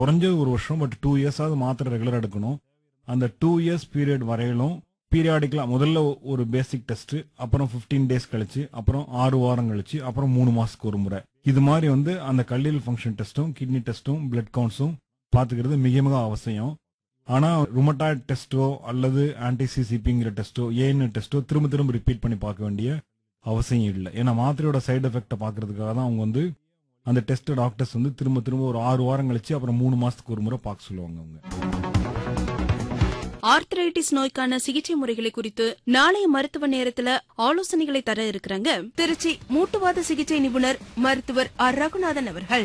குறைஞ்சது ஒரு வருஷம் பட் டூ இயர்ஸாவது மாத்திரை ரெகுலர் எடுக்கணும் அந்த டூ இயர்ஸ் பீரியட் வரையிலும் பீரியாடிக்கலா முதல்ல ஒரு பேசிக் டெஸ்ட் அப்புறம் 15 டேஸ் கழிச்சு அப்புறம் ஆறு வாரம் கழிச்சு அப்புறம் மூணு மாசத்துக்கு ஒரு முறை இது மாதிரி வந்து அந்த கல்லீரல் ஃபங்க்ஷன் டெஸ்ட்டும் கிட்னி டெஸ்ட்டும் பிளட் கவுண்ட்ஸும் பாத்துக்கிறது மிக மிக அவசியம் ஆனா ருமட்டாய்ட் டெஸ்ட்டோ அல்லது ஆன்டிசிசிபிங்கிற டெஸ்ட்டோ ஏன்னு டெஸ்ட்டோ திரும்ப திரும்ப ரிப்பீட் பண்ணி பார்க்க வேண்டிய அவசியம் இல்லை ஏன்னா மாத்திரையோட சைடு எஃபெக்ட்டை பார்க்கறதுக்காக தான் அவங்க வந்து அந்த டெஸ்ட் டாக்டர்ஸ் வந்து திரும்ப திரும்ப ஒரு ஆறு வாரம் கழிச்சு அப்புறம் மூணு மாசத்துக்கு ஒரு முறை பார்க்க சொல்லுவாங்க அவங்க ஆர்த்தரைட்டிஸ் நோய்க்கான சிகிச்சை முறைகளை குறித்து நாளைய மருத்துவ நேரத்துல ஆலோசனைகளை தர இருக்கிறாங்க திருச்சி மூட்டுவாத சிகிச்சை நிபுணர் மருத்துவர் ஆர் ரகுநாதன் அவர்கள்